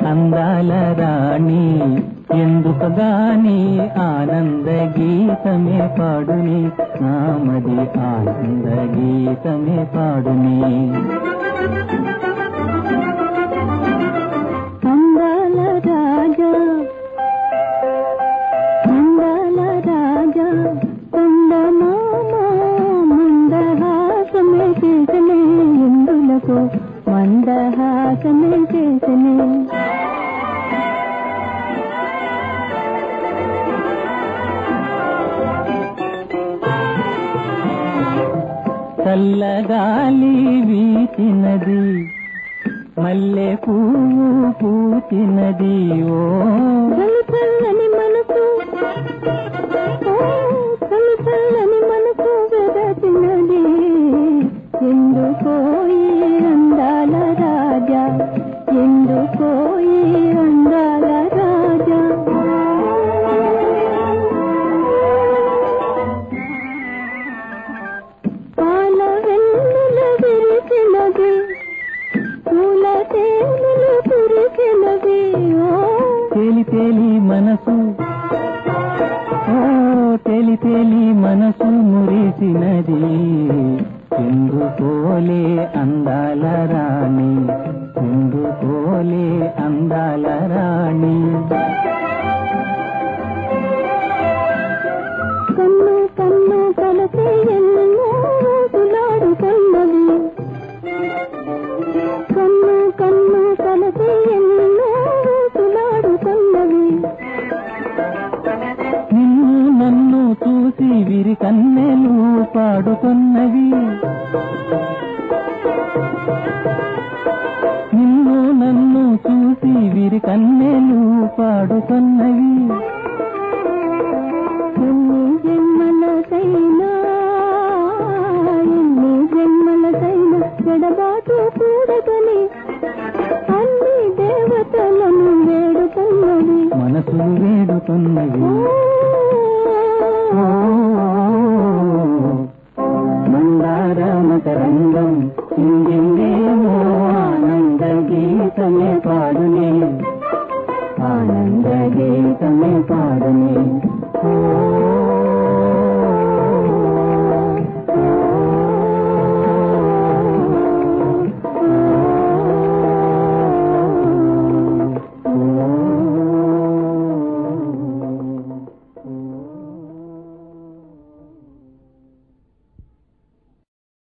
అందాల రాణి ఎందుకు గాని ఆనంద గీతమే పాడుని నామది ఆనంద గీతమే పాడుని అందాల రాజా అందాల రాజా కొండమామ మందహాసమే చేసనే ఇందులకు మందహాసమే చేసనే చల్లగాలి వీచినది మల్లె పువ్వు పూచినది ఓ చల్లు చల్లని మనసు ఓ, చల్లు చల్లని మనసు వెదచినది ఎందుకో ఈ అందాల రాజా ఎందుకో ఈ అందాల రాజా పాల వెన్నుల విరిచినది పూల తేనెలు కురిచినది ఓ తేలి తేలి మనసు ఓ తేలి తేలి మనసు మురిసినది ఎందుకోలే అందాల రాణి ఎందుకోలే అందాల రాణి కన్ను కన్ను కలిసి ఎన్నో తులాడుతున్నది కన్ను కన్ను కలిసి ఎన్నో తులాడుతున్నది నిన్ను నన్ను చూసి విరి కన్నెలు పాడుతున్నవి నిన్ను నన్ను చూసి విరి కన్నెలు పాడుతున్నవి ఎన్ని జన్మలకైనా ఎన్ని జన్మలకైనా ఎడబాటు కూడదని అన్ని దేవతలను వేడుతున్నది మనసులు వేడుతున్నవి ఓ, మందారమకరంగం చిందిందేమో ఆనంద గీతమే పాడునే ఆనంద గీతమే పాడునే ఓ